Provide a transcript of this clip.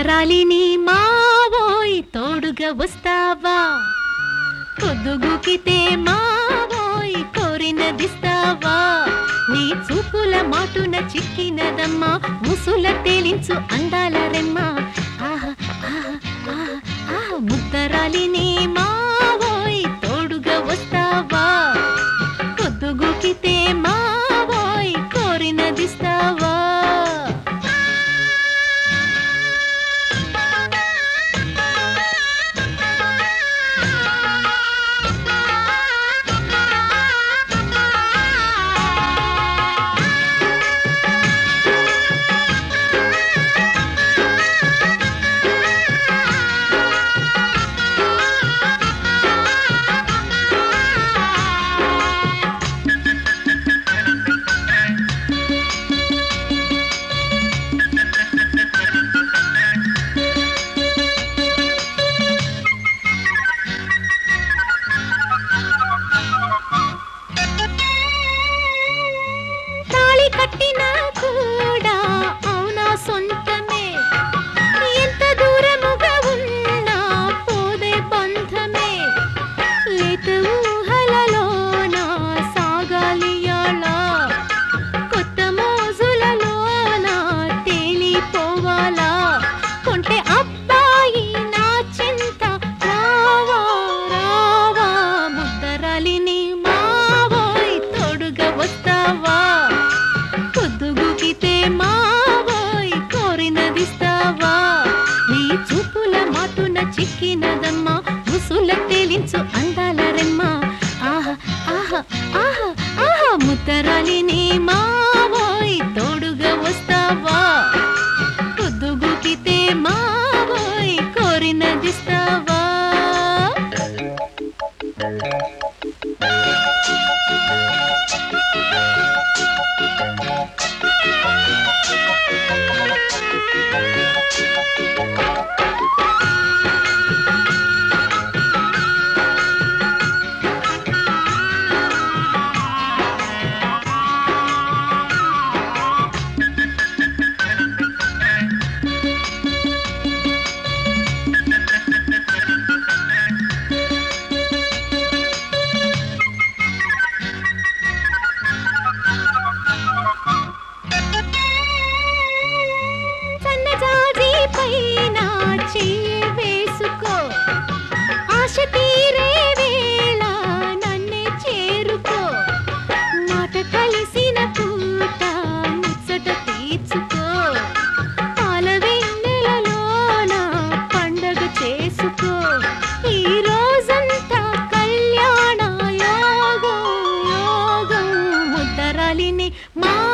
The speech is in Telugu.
ముద్దరాలిని మావోయ్ తోడుగా వస్తావా పొద్దుగుకితే మావోయ్ కోరినదిస్తావా నీ చూపుల మాటున చిక్కినదమ్మా ముసుల తేలించు అందాల రెమ్మ ఆహా ఆహా ఆహా ఆహా ముద్దరాలిని మావోయ్ తోడుగా వస్తావా పొద్దుగుకితే మావోయ్ కోరినదిస్తావా తాళి కట్టినా కూడా అవునా సొంతమే ఎంత దూరముగా ఉన్నా పోదే బంధమే లేత ఊహలలోన సాగాలి అలా కొత్త మోజులలోన తేలిపోవాలా కొంటే అబ్బాయి నా చింత రావా రావా ముద్దరాలిని మావోయ్ తోడుగా వస్తావా పొద్దుగుకితే మావోయ్ కోరినదిస్తావా నీ చూపుల మాటున చిక్కినదమ్మా ముసుల తేలించు అందాల రెమ్మ ఆహా ఆహా ఆహా ఆహా ముద్దరాలిని మావోయ్ తోడుగా వస్తావా పొద్దుగుకితే మావోయ్ కోరినదిస్తావా సన్నజాజి పైన చెయ్యి వేసుకో ఆశ తీరే వేళ నన్నే చేరుకో మాట కలిసిన పూట ముచ్చట తీర్చుకో పాల వెన్నెలలోన పండగ చేసుకో ఈ రోజంతా కళ్యాణ యోగం యోగం ముద్దరాలిని మా